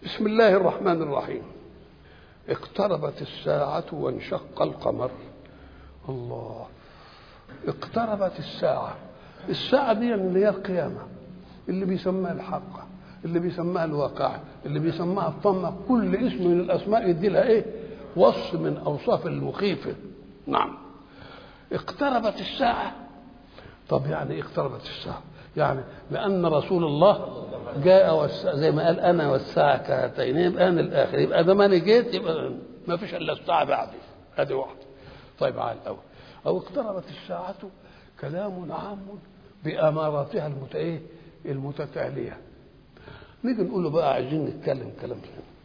بسم الله الرحمن الرحيم اقتربت الساعة وانشق القمر الله اقتربت الساعة الساعة دي اللي هي القيامة اللي بيسماها الحق اللي بيسماها الواقع اللي بيسماها الطمة كل اسم من الأسماء يدي لها إيه وصف من أوصاف المخيفة نعم اقتربت الساعة طب يعني ايه اقتربت الساعة يعني لأن رسول الله جاء والساعة زي ما قال أنا والساعة كهاتين يبقى أنا الآخر يبقى ده ما أنا جيت يبقى ما فيش إلا الساعة بعدي هذه واحدة طيب على الأول أو اقتربت الساعة كلام عام بأماراتها المت إيه المتتالية نيجي نقول له بقى عايزين نتكلم كلام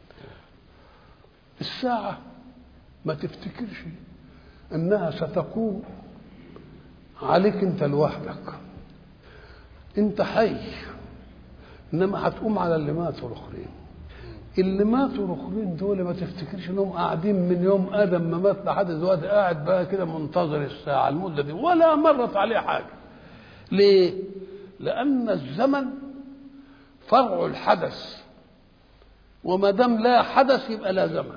الساعة ما تفتكرش انها ستقوم عليك انت لوحدك انت حي انما هتقوم على اللي ماتوا الاخرين اللي ماتوا الاخرين دول ما تفتكرش انهم قاعدين من يوم ادم ما مات لحد دلوقتي قاعد بقى كده منتظر الساعه المده دي ولا مرت عليه حاجه ليه لان الزمن فرع الحدث وما دام لا حدث يبقى لا زمن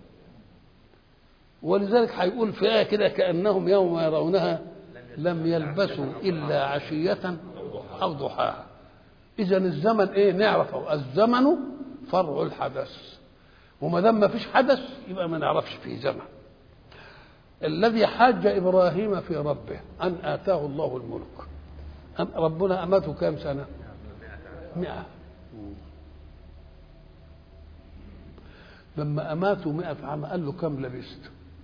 ولذلك هيقول في آية كده كأنهم يوم يرونها لم يلبسوا إلا عشية أو ضحاها إذا الزمن إيه نعرفه الزمن فرع الحدث وما دام ما فيش حدث يبقى ما نعرفش فيه زمن الذي حاج إبراهيم في ربه أن آتاه الله الملك أم ربنا أمته كام سنة مئة لما أماته مئة عام قال له كم لبست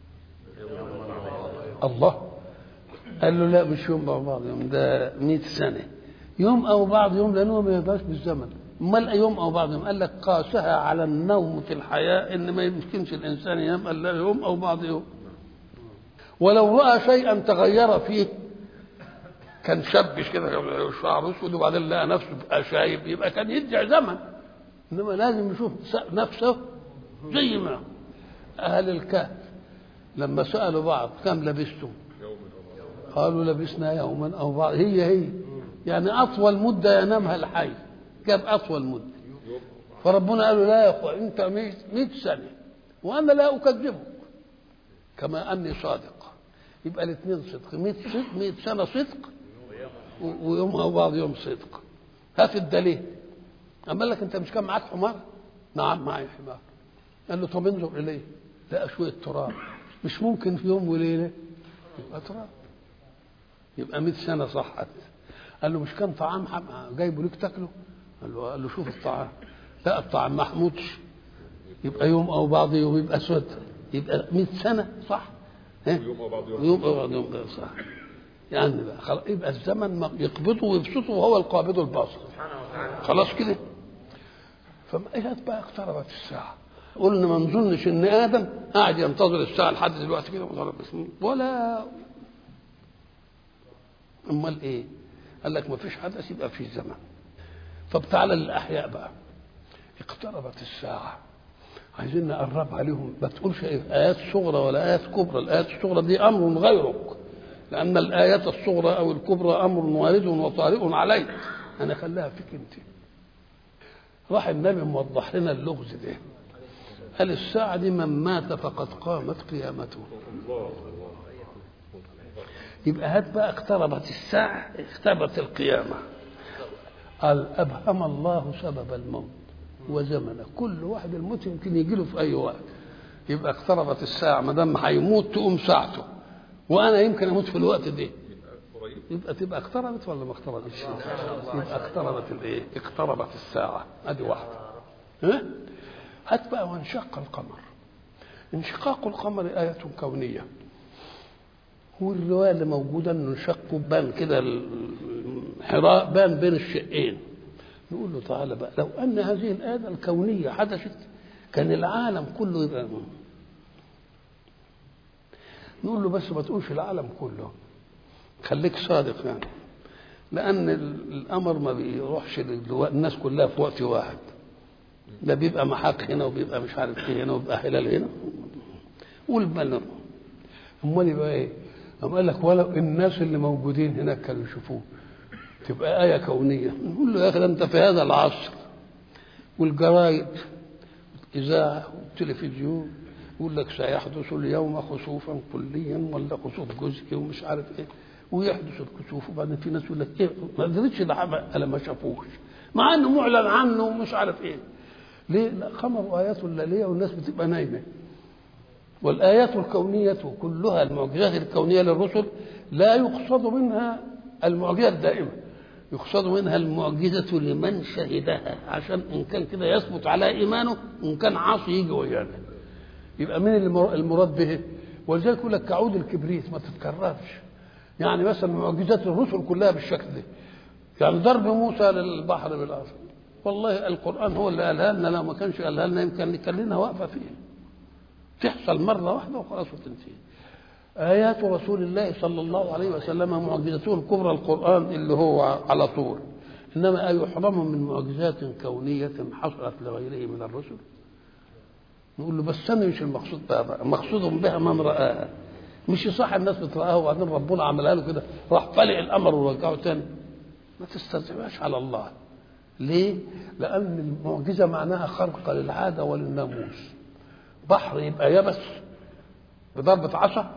الله قال له لا مش يوم او بعض يوم ده 100 سنه يوم او بعض يوم لانه ما يبقاش بالزمن امال يوم او بعض يوم قال لك قاسها على النوم في الحياه ان ما يمكنش الانسان ينام الا يوم او بعض يوم ولو راى شيئا تغير فيه كان شبش كده شعره اسود وبعدين لقى نفسه بقى شايب يبقى كان يرجع زمن انما لازم يشوف نفسه زي ما اهل الكهف لما سالوا بعض كم لبستم قالوا لبسنا يوما او بعض هي هي يعني اطول مده ينامها الحي جاب اطول مده فربنا قال له لا يا اخوة انت 100 سنه وانا لا اكذبك كما اني صادق يبقى الاثنين صدق 100 صدق 100 سنه صدق ويوم او بعض يوم صدق هات الدليل اما لك انت مش كان معاك حمار نعم معي حمار قال له طب انظر اليه لقى شويه تراب مش ممكن في يوم وليله يبقى تراب يبقى 100 سنه صحت قال له مش كان طعام جايبه ليك تاكله قال له قال له شوف الطعام لا الطعام ما حموتش يبقى يوم او بعض يوم يبقى اسود يبقى 100 سنه صح يوم او بعض يوم يوم او بعض يوم صح يعني بقى خلاص يبقى الزمن يقبضه ويبسطه وهو القابض الباسط خلاص كده فما بقى اقتربت الساعه قلنا ما نظنش ان ادم قاعد ينتظر الساعه لحد دلوقتي كده ولا امال ايه قال لك ما فيش حدث يبقى في زمن طب تعالى للاحياء بقى اقتربت الساعه عايزين نقرب عليهم ما تقولش إيه ايات صغرى ولا ايات كبرى الايات الصغرى دي امر غيرك لان الايات الصغرى او الكبرى امر وارد وطارئ عليك انا خليها فيك انت راح النبي موضح لنا اللغز ده قال الساعة دي من مات فقد قامت قيامته يبقى هات بقى اقتربت الساعة اقتربت القيامة قال أبهم الله سبب الموت وزمنه كل واحد الموت يمكن يجي له في أي وقت يبقى اقتربت الساعة ما دام هيموت تقوم ساعته وأنا يمكن أموت في الوقت ده يبقى تبقى اقتربت ولا ما اقتربتش؟ يبقى اقتربت الايه؟ اقتربت الساعة ادي واحدة ها؟ هات بقى وانشق القمر انشقاق القمر آية كونية والرواية اللي موجودة انه انشق بان كده الحراء بان بين الشقين نقول له تعالى بقى لو ان هذه الآية الكونية حدثت كان العالم كله يبقى نقول له بس ما تقولش العالم كله خليك صادق يعني لأن الأمر ما بيروحش الناس كلها في وقت واحد ده بيبقى محاق هنا وبيبقى مش عارف ايه هنا وبيبقى هلال هنا والبلد امال يبقى ايه؟ أم قال لك ولو الناس اللي موجودين هناك كانوا يشوفوه تبقى آية كونية نقول له يا أخي ده أنت في هذا العصر والجرايد إذاعة وتلفزيون يقول لك سيحدث اليوم خسوفا كليا ولا خسوف جزئي ومش عارف ايه ويحدث الكسوف وبعدين في ناس يقول لك ايه ما قدرتش الا ما شافوش مع انه معلن عنه ومش عارف ايه ليه؟ لا قمر ايات الليليه والناس بتبقى نايمه والايات الكونيه كلها المعجزات الكونيه للرسل لا يقصد منها المعجزه الدائمه يقصد منها المعجزة لمن شهدها عشان إن كان كده يثبت على إيمانه وإن كان عاصي يجي ويانا يبقى مين المراد به؟ ولذلك يقول لك كعود الكبريت ما تتكررش يعني مثلا معجزات الرسل كلها بالشكل ده يعني ضرب موسى للبحر بالأرض والله القرآن هو اللي قالها لنا لو ما كانش قالها لنا يمكن كان لنا واقفة فيه تحصل مرة واحدة وخلاص وتنتهي آيات رسول الله صلى الله عليه وسلم معجزته الكبرى القرآن اللي هو على طول إنما أيحرم من معجزات كونية حصلت لغيره من الرسل نقول له بس أنا مش المقصود بها بقى مقصود بها من رآها مش صح الناس بترآها وبعدين ربنا عملها له كده راح فلق الأمر ورجعه تاني ما تسترجعش على الله ليه؟ لأن المعجزة معناها خرق للعادة وللناموس بحر يبقى يبس بضربة عصا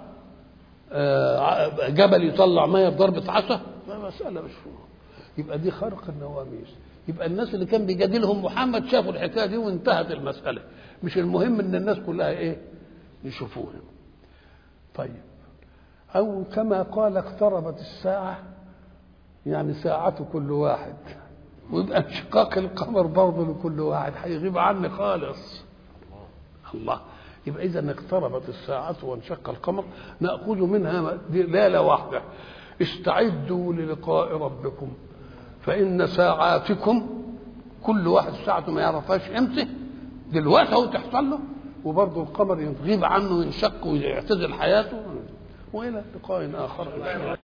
جبل يطلع ميه بضربة عصا مسألة مش فوق. يبقى دي خرق النواميس يبقى الناس اللي كان بيجادلهم محمد شافوا الحكايه دي وانتهت المسألة مش المهم ان الناس كلها ايه يشوفوها طيب او كما قال اقتربت الساعة يعني ساعة كل واحد ويبقى انشقاق القمر برضه لكل واحد هيغيب عني خالص الله يبقى إذا اقتربت الساعة وانشق القمر نأخذ منها دلالة واحدة استعدوا للقاء ربكم فإن ساعاتكم كل واحد ساعته ما يعرفهاش امتى دلوقتي هو تحصل له وبرضه القمر يغيب عنه وينشق ويعتزل حياته وإلى لقاء آخر إن شاء الله